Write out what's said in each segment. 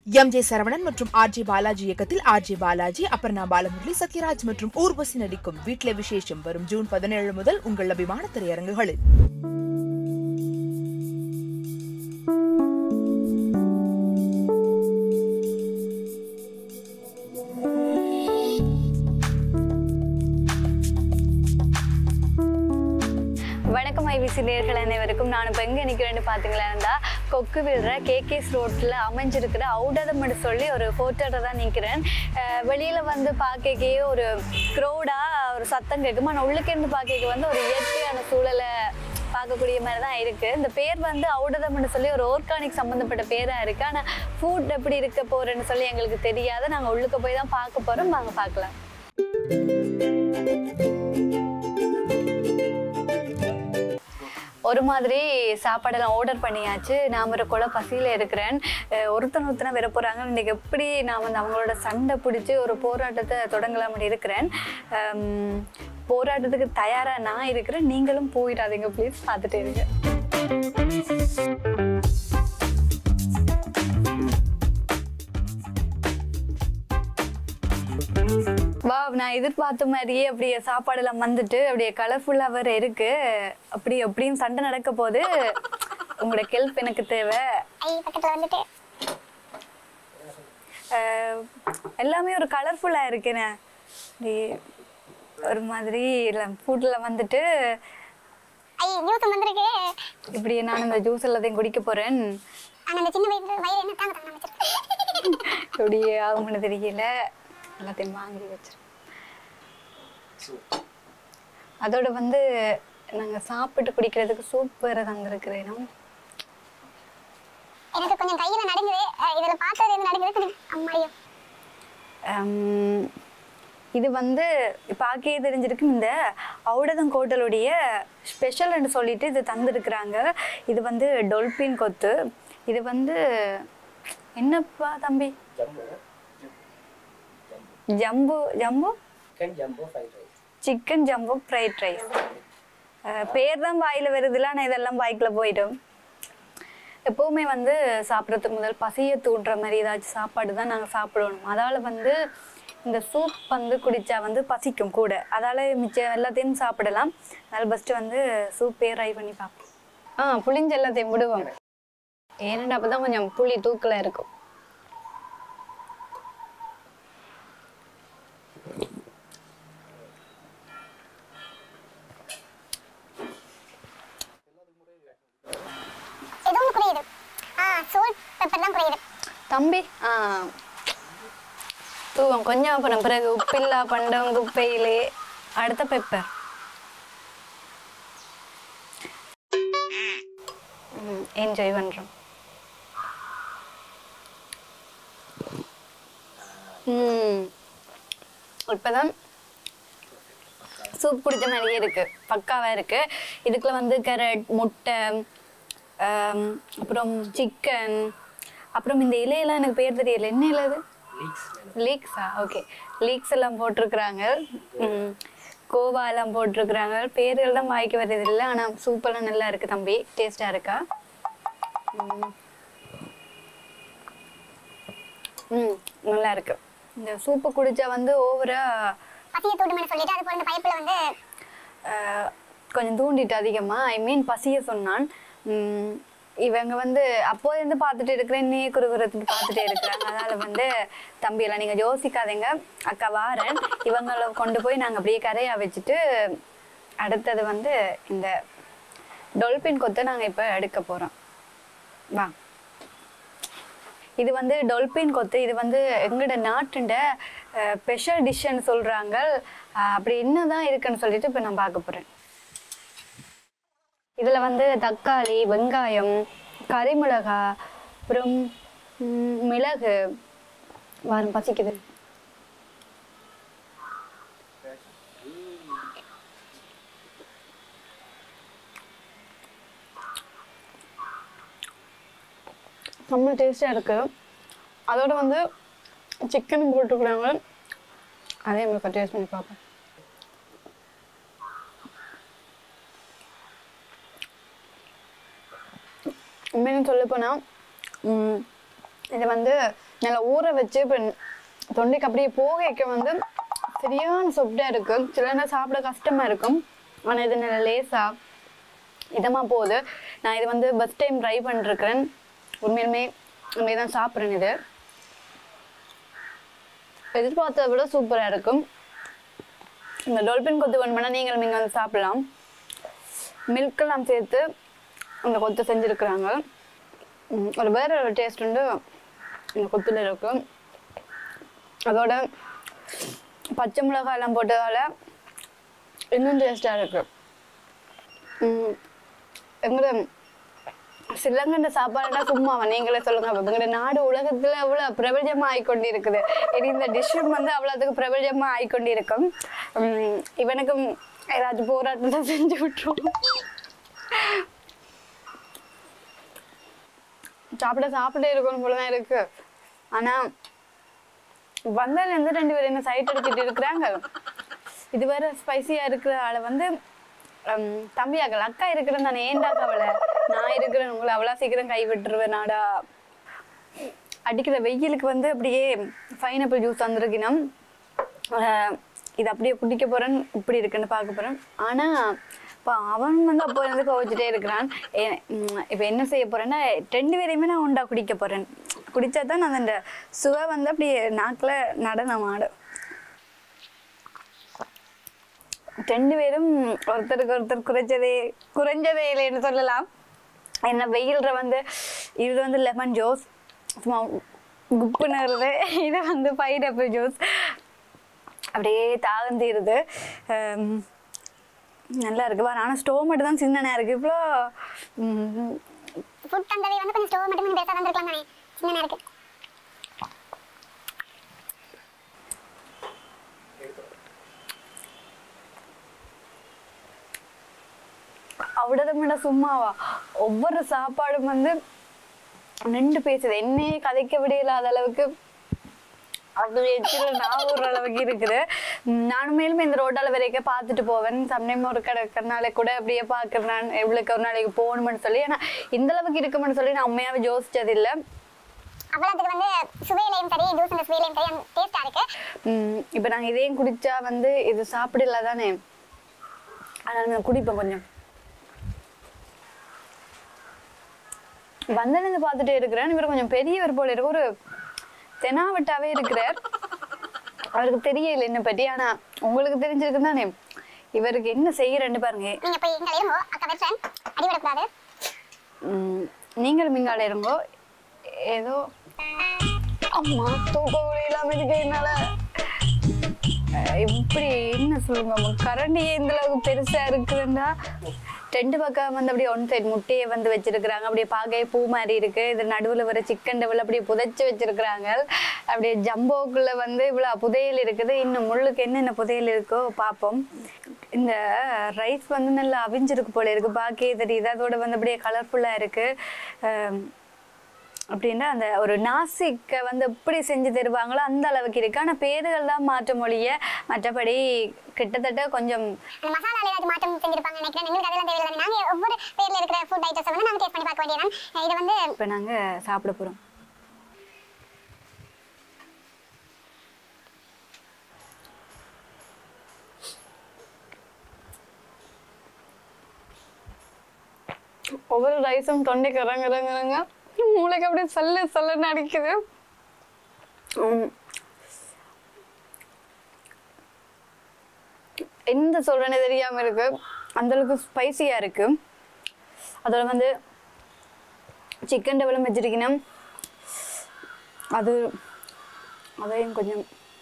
M J Saravanan மற்றும் R J Balaji இயக்கத்தில் R J Balaji Aparna Balamurali Sathyaraj மற்றும் ஊர்வசி நடிக்கும் வீட்ல விசேஷம் வரும் ஜூன் பதினேழு முதல் உங்கள் அபிமான திரையரங்குகளில் வணக்கம் ஐபிசி நேர்கள் அனைவருக்கும் நான் இப்போ எங்கே நிற்கிறேன்னு பார்த்தீங்களா இருந்தால் கொக்கு விழுற கேகேஸ் ரோட்டில் அமைஞ்சிருக்கிற அவுடதம்னு சொல்லி ஒரு ஃபோட்டோட தான் நிற்கிறேன் வெளியில் வந்து பார்க்கவே ஒரு க்ரௌடாக ஒரு சத்தம் கேட்கும் ஆனால் உள்ளுக்கு இருந்து பார்க்க வந்து ஒரு இயற்கையான சூழலை பார்க்கக்கூடிய மாதிரி தான் இருக்குது இந்த பேர் வந்து அவுடதம்னு சொல்லி ஒரு ஆர்கானிக் சம்மந்தப்பட்ட பேராக இருக்குது ஆனால் ஃபுட் எப்படி இருக்க போகிறேன்னு சொல்லி எங்களுக்கு தெரியாது நாங்கள் உள்ளுக்கு போய் தான் பார்க்க போகிறோம் வாங்க பார்க்கலாம் ஒரு மாதிரி சாப்பாடெல்லாம் ஆர்டர் பண்ணியாச்சு நான் ஒரு கொலை பசியில் இருக்கிறேன் அஹ் ஒருத்தன் ஒருத்தனை வர போகிறாங்க இன்றைக்கி எப்படி நான் வந்து அவங்களோட சண்டை பிடிச்சி ஒரு போராட்டத்தை தொடங்கலாம் இருக்கிறேன் அம், போராட்டத்துக்கு தயாராக நான் இருக்கிறேன் நீங்களும் போயிடாதீங்க ப்ளீஸ் பார்த்துட்டே இருங்க வா நான் எதிர்பார்த்த மாதிரியே அப்படியே சாப்பாடெல்லாம் வந்துட்டு அப்படியே கலர்ஃபுல்லாக வேற இருக்கு அப்படி அப்படின்னு சண்டை நடக்க போது உங்களோட ஹெல்ப் எனக்கு தேவை ஐ பக்கத்துல வந்துட்டு அஹ், எல்லாமே ஒரு கலர்ஃபுல்லாக இருக்குண்ணே அப்படி ஒரு மாதிரி ஃபுட்டில் வந்துட்டு ஐ நியூஸ் வந்திருக்கு இப்படி நான் இந்த ஜூஸ் எல்லாத்தையும் குடிக்க போகிறேன் ஆனா அந்த சின்ன வயது வயிறு என்ன தாங்க தாங்க வச்சிருக்கேன் எப்படி ஆகும்னு தெரியல எல்லாத்தையும் வாங்கி வச்சிருக்கேன் அதோட வந்து நாங்கள் சாப்பிட்டு குடிக்கிறதுக்கு சூப் வேறு தந்திருக்கிறேன் எனக்கு கொஞ்சம் கையில நடுங்குது அஹ் இதுல பார்த்தது என்ன நடுங்குது கொஞ்சம் அம்மாடியோ ஹம், இது வந்து பார்க்கவே தெரிஞ்சிருக்கு இந்த ஔடதங்கோட்டலுடைய ஸ்பெஷல்னு சொல்லிட்டு இது தந்திருக்கிறாங்க இது வந்து டொல்பின் கொத்து இது வந்து என்னப்பா தம்பி ஜம்பு ஜம்பு chicken jumbo fried rice. Chicken jumbo fried rice பேர் தான் வாயில் வருதுல ஆனால் இதெல்லாம் வாய்க்கில் போயிடும் எப்போவுமே வந்து சாப்பிட்றதுக்கு முதல் பசியை தூண்டுற மாதிரி ஏதாச்சும் சாப்பாடு தான் நாங்கள் சாப்பிடணும் அதால் வந்து இந்த சூப் வந்து குடித்தா வந்து பசிக்கும் கூட அதால் மிச்சம் எல்லாத்தையும் சாப்பிடலாம் அதனால் ஃபஸ்ட்டு வந்து சூப்பே ட்ரை பண்ணி பார்ப்போம் ஆ புளிஞ்சு எல்லாத்தையும் விடுவோம் ஏன்னா அப்போ தான் கொஞ்சம் புளி தூக்கில் இருக்கும் ஏதோ ஒன்று குறையுது ஆ சோல் பெப்பர் தான் குறையுது தம்பி ஆ தூவம் கொஞ்சம் அப்புறம் பிறகு உப்பில்லா பண்டம் குப்பையிலே அடுத்த பெப்பர் என்ஜாய் பண்ணுறோம் ம் இப்போதான் சூப் குடிச்ச மாதிரியே இருக்கு பக்காவா இருக்கு இதுக்குள்ள வந்து கேரட் முட்டை ஆம், அப்புறம் சிக்கன் அப்புறம் இந்த இலையெல்லாம் எனக்கு பேர் தெரியல என்ன இலை இது Leeks, madam. லீக்ஸா ஓகே லீக்ஸ் எல்லாம் போட்டிருக்கிறாங்க ம், கோவா எல்லாம் போட்டிருக்கிறாங்க பேர்கள் தான் வாய்க்கு வர்றது இல்லை ஆனால் சூப்பெல்லாம் நல்லா இருக்கு தம்பி டேஸ்டாக இருக்கா ம். ம் நல்லா இருக்கு இந்த சூப்பு குடிச்சா வந்து ஓவரா பசியை தூண்டுமென்னு சொல்லிட்டு அது போல இந்த பைப்பில் வந்து ஆஹ், கொஞ்சம் தூண்டிட்டு அதிகமாக ஐ மீன் பசிய சொன்னான் உம், இவங்க வந்து அப்போதுலேருந்து பார்த்துட்டு இருக்கிறேன் நீ குறுகுறதுக்கு பார்த்துட்டே இருக்கிறாங்க அதனால் வந்து தம்பியெல்லாம் நீங்கள் யோசிக்காதீங்க அக்கா வாரன் இவங்களை கொண்டு போய் நாங்கள் அப்படியே கரையாக வச்சுட்டு அடுத்தது வந்து இந்த டொல்பின் கொத்தை நாங்கள் இப்போ எடுக்க போகிறோம் வா இது வந்து டொல்பின் கொத்து இது வந்து எங்களோட நாட்டுண்ட ஸ்பெஷல் டிஷ்ஷுன்னு சொல்கிறாங்க அப்படி என்னதான் இருக்குன்னு சொல்லிட்டு இப்போ நான் பார்க்க போகிறேன் இதில் வந்து தக்காளி வெங்காயம் கறிமிளகா அப்புறம் ம், மிளகு வரும் பசிக்குது செம்ம டேஸ்டாக இருக்குது அதோட வந்து சிக்கனும் போட்டுக்கிறாங்க அதே மாதிரி டேஸ்ட் பண்ணி பார்ப்போம் உண்மையிலும் சொல்ல போனால் இது வந்து நல்லா ஊற வச்சு இப்போ தொண்டைக்கு அப்படியே போகைக்கு வந்து சரியான சொப்டா இருக்கும் சில நேரம் சாப்பிட கஷ்டமா இருக்கும் ஆனா இது நல்லா லேசா இதமா போகுது நான் இது வந்து ஃபஸ்ட் டைம் ட்ரை பண்ணிருக்கிறேன் உண்மையிலுமே உண்மையை தான் சாப்பிட்றேன் இது எதிர்பார்த்ததை விட சூப்பராக இருக்கும் இந்த டொல்பின் கொத்து வேணுமென்னா நீங்களும் இங்கே வந்து சாப்பிடலாம் மில்கெல்லாம் சேர்த்து அந்த கொத்து செஞ்சுருக்குறாங்க ம், ஒரு வேற ஒரு டேஸ்ட் உண்டு இந்த கொத்துல இருக்கும் அதோட பச்சை மிளகாய் எல்லாம் போட்டதால இன்னும் டேஸ்டாக இருக்கு ம், எங்கட சிலங்கண்ட சாப்பாடுனா சும்மா நீங்களே சொல்லுங்க அப்ப எங்கட நாடு உலகத்துல அவ்வளவு பிரபஞ்சமா ஆயிக்கொண்டு இருக்குது இனி இந்த டிஷ்ஷும் வந்து அவ்வளவுக்கு பிரபஞ்சமா ஆயிக்கொண்டு இருக்கும் உம் இவனுக்கும் ஏதாச்சும் போராட்டத்தை செஞ்சு விட்டுருவோம் சாப்பிட சாப்பிட்டே இருக்கணும் போலதான் இருக்கு ஆனா வந்ததுல இருந்து ரெண்டு பேரும் என்ன சைட் அடிச்சிட்டு இருக்கிறாங்க இது வேற ஸ்பைசியா இருக்கிற ஆளை வந்து ஹம், தம்பியாக்கள் அக்கா இருக்கிறேன் நான் ஏன்டா கவலை நான் இருக்கிறேன் உங்களை அவ்வளோ சீக்கிரம் கை விட்டுருவேன் நாடா அடிக்கிற வெயிலுக்கு வந்து அப்படியே பைனாப்பிள் ஜூஸ் வந்திருக்கணும் இது அப்படியே குடிக்க போறேன் இப்படி இருக்குன்னு பார்க்க போறேன் ஆனா இப்போ அவன் வந்து அப்போ இருந்து கோவிச்சுட்டே இருக்கிறான் ஏ- உம், இப்போ என்ன செய்ய போறேன்னா ரெண்டு பேரையுமே நான் உண்டா குடிக்க போறேன் குடிச்சா தான் நான் அந்த சுவை வந்து அப்படியே நாக்குல நடனம் ஆடும் ரெண்டு பேரும் ஒருத்தருக்கு ஒருத்தர் குறைச்சதே குறைஞ்சதே இல்லைன்னு சொல்லலாம் என்ன வெயில்ற வந்து இது வந்து லெமன் ஜூஸ் சும்மா குப்புனருது இது வந்து பைனாப்பிள் ஜூஸ் அப்படியே தாழ்ந்திருது நல்லா இருக்கு பாரு ஆனால் ஸ்டோவ் மட்டும் தான் சின்னனா இருக்கு இவ்வளோ ம், ஃபுட் தந்ததே வந்து கொஞ்சம் ஸ்டோவ் மட்டும் கொஞ்சம் பெருசாக தந்திருக்கலாம் தானே சின்ன இருக்கு அவ்வளோதான் விட சும்மாவா ஒவ்வொரு சாப்பாடும் வந்து நின்று பேசுது என்னையே கதைக்க விடையில்லாத அளவுக்கு அது எச்சில நான் ஒரு அளவுக்கு இருக்குது உம் நானும் மேலும் இந்த ரோட்டால வரைக்கும் பார்த்துட்டு போவேன் சம்டைம் ஒரு கிடக்கிறனால கூட அப்படியே பார்க்குறேன் நான் எவ்வளோக்கு ஒரு நாளைக்கு போகணும்னு சொல்லி ஏன்னா இந்த அளவுக்கு இருக்குமென்னு சொல்லி நான் உண்மையாவே யோசிச்சது இல்லை அவ்வளோத்துக்கு வந்து சுவையிலையும் சரி ஜூஸ் இந்த சுவையிலையும் சரி டேஸ்டாக இருக்கு உம் இப்ப நாங்க இதையும் குடிச்சா வந்து இது சாப்பிடல தானே அதனால நான் குடிப்பேன் கொஞ்சம் வந்தனது பார்த்துட்டே இருக்கிறேன் இவர் கொஞ்சம் பெரியவர் போல இருக்கு ஒரு தெனாவட்டாவே இருக்கிறார் அவருக்கு தெரியல என்ன பற்றி ஆனா உங்களுக்கு தெரிஞ்சிருக்கு தானே இவருக்கு என்ன செய்யறேன்னு பாருங்க நீங்க போய் எங்களை இருங்கோ அக்கா வெறுப்பேன் அடிவிடக்கூடாது உம் நீங்களும் இங்கால இருங்கோ ஏதோ அம்மா தூக்கம் இல்லாம இருக்கு என்னால அஹ் இப்படி என்ன சொல்லுங்க கரண்டியே இந்த அளவுக்கு பெருசா இருக்குதுன்னா ரெண்டு பக்கம் வந்து அப்படியே ஒன் சைடு முட்டையை வந்து வச்சிருக்கிறாங்க அப்படியே பார்க்கவே பூ மாதிரி இருக்கு இது நடுவுல வர சிக்கன் டெவல் அப்படியே புதைச்சு வச்சிருக்கிறாங்க அப்படியே ஜம்போக்குள்ள வந்து இவ்வளவு புதையல் இருக்குது இன்னும் முள்ளுக்கு என்னென்ன புதையல் இருக்கோ பார்ப்போம் இந்த ரைஸ் வந்து நல்லா அவிஞ்சிருக்கு போல இருக்கு பாக்கே தெரியுது அதோட வந்து அப்படியே கலர்ஃபுல்லா இருக்கு அஹ் அப்படின்னா அந்த ஒரு நாசிக்கை வந்து எப்படி செஞ்சு தருவாங்களோ அந்த அளவுக்கு இருக்கு ஆனா பேர்கள் தான் மாற்ற மொழிய மற்றபடி கிட்டத்தட்ட கொஞ்சம் அந்த மசாலால ஏதாச்சும் மாற்றம் செஞ்சிருப்பாங்க நினைக்கிறேன் எங்களுக்கு அதெல்லாம் தேவையில்லை நாங்க ஒவ்வொரு பேர்ல இருக்கிற ஃபுட் ஐட்டம்ஸ் வந்து நாங்க டேஸ்ட் பண்ணி பார்க்க வேண்டியதான் இது வந்து இப்ப நாங்க சாப்பிட போறோம் ஒவ்வொரு ரைஸும் தொண்டைக்கு இறங்க இறங்க இறங்க மூளைக்கு அப்படியே சல்லு சல்லுன்னு அடிக்குது உம். எந்த சொல்றேன்னு தெரியாம இருக்கு அந்த அளவுக்கு ஸ்பைசியா இருக்கு அதோட வந்து சிக்கன் டெவலம் வச்சிருக்கணும் அது அதையும் கொஞ்சம்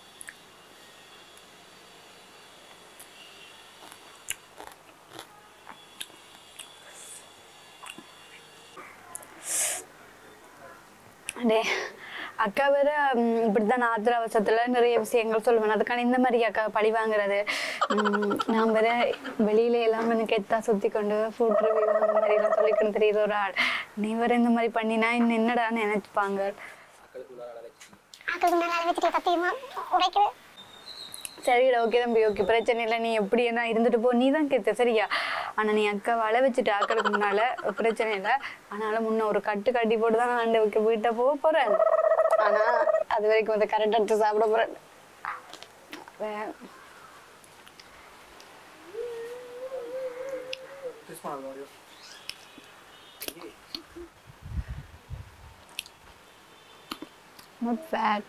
அடே அக்கா வேற ம், இப்படித்தான் ஆத்திர அவசரத்துல நிறைய விஷயங்கள் சொல்லுவேன் அதுக்கான இந்த மாதிரி அக்கா பழி வாங்குறது ம், நான் வேற வெளியில எல்லாம் வந்து கெத்தா சுத்தி கொண்டு ஃபுட் ரிவ்யூ அந்த மாதிரி எல்லாம் சொல்லிக்கணும் தெரியுது ஒரு ஆள் நீ வேற இந்த மாதிரி பண்ணினா இன்னும் என்னடான்னு நினைச்சுப்பாங்க மக்களுக்கு ஆக்களுக்கு முன்னால் மேலே வச்சுட்டு சத்தியமா உடைக்குது சரிடா ஓகே தம்பி ஓகே பிரச்சனை இல்லை நீ எப்படி என்ன இருந்துட்டு போ நீ தான் கேத்த சரியா ஆனா நீ அக்கா வலை வச்சுட்டு ஆக்களுக்கு முன்னால பிரச்சனை இல்லை ஆனாலும் முன்ன ஒரு கட்டு கட்டி போட்டு தான் நான் ஆண்டவுக்கு வீட்டை போக போறேன் ஆனா அது வரைக்கும் வந்து கரெக்ட் எடுத்து சாப்பிட போறேன் வே- not fat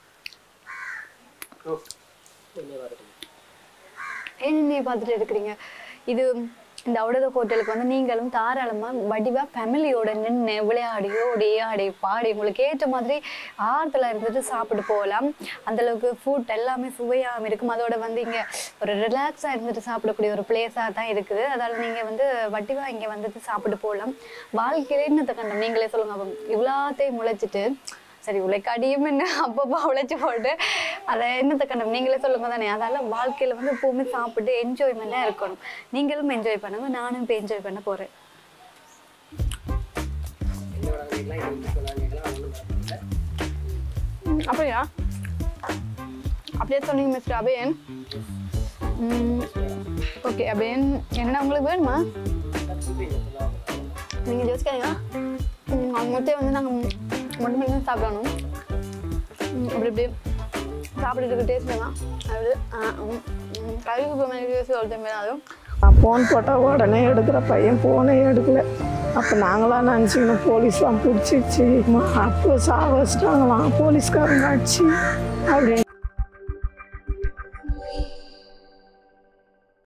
ஏன் நீ பார்த்துட்டு இருக்கிறீங்க இது இந்த அவுடத ஹோட்டலுக்கு வந்து நீங்களும் தாராளமா வடிவா ஃபேமிலியோட நின்று விளையாடி ஓடி ஆடி பாடி உங்களுக்கு ஏற்ற மாதிரி ஆறுதல இருந்துட்டு சாப்பிட்டு போகலாம் அந்த அளவுக்கு ஃபுட் எல்லாமே சுவையாகவும் இருக்கும் அதோட வந்து இங்க ஒரு ரிலாக்ஸாக இருந்துட்டு சாப்பிடக்கூடிய ஒரு பிளேஸாக தான் இருக்குது அதால நீங்க வந்து வடிவா இங்க வந்துட்டு சாப்பிட்டு போகலாம் வாழ்க்கையில என்னத்தை கண்டோம் நீங்களே சொல்லுங்க அப்போ இவ்வளோத்தையும் முளைச்சிட்டு சரி உழைக்காடியும் என்ன அப்பப்போ உழைச்சி போட்டு அதை என்னத்தை கண்டோம் நீங்களே சொல்லுங்க தானே அதால வாழ்க்கையில வந்து எப்பவுமே சாப்பிட்டு என்ஜாய்மெண்ட்டாக இருக்கணும் நீங்களும் என்ஜாய் பண்ணுங்க நானும் இப்போ என்ஜாய் பண்ண போறேன் என்ன வளர்ந்தீங்களா இது சொன்னாங்கலாம் ஒன்றும் வரல ம், அப்படியா அப்படியே சொன்னீங்க மிஸ்டர் அபயன் ஓகே அபயன் என்னடா உங்களுக்கு வேணுமா நீங்கள் யோசிக்காதீங்க ம், அவங்க மட்டும் வந்து நாங்கள் மட்டும் மட்டும் தான் சாப்பிடணும் ம், அப்படி இப்படி சாப்பிட்டுட்டு டேஸ்ட் தான் அது கழுகு போய் யோசி ஒரு டைம் அதுவும் நான் ஃபோன் போட்டால் உடனே எடுக்கிற பையன் ஃபோனே எடுக்கல அப்போ நாங்களாம் நினச்சிக்கணும் போலீஸ்லாம் பிடிச்சிச்சு அப்போ சாவச்சிட்டாங்களாம் போலீஸ்காரங்க அடிச்சு அப்படின்னு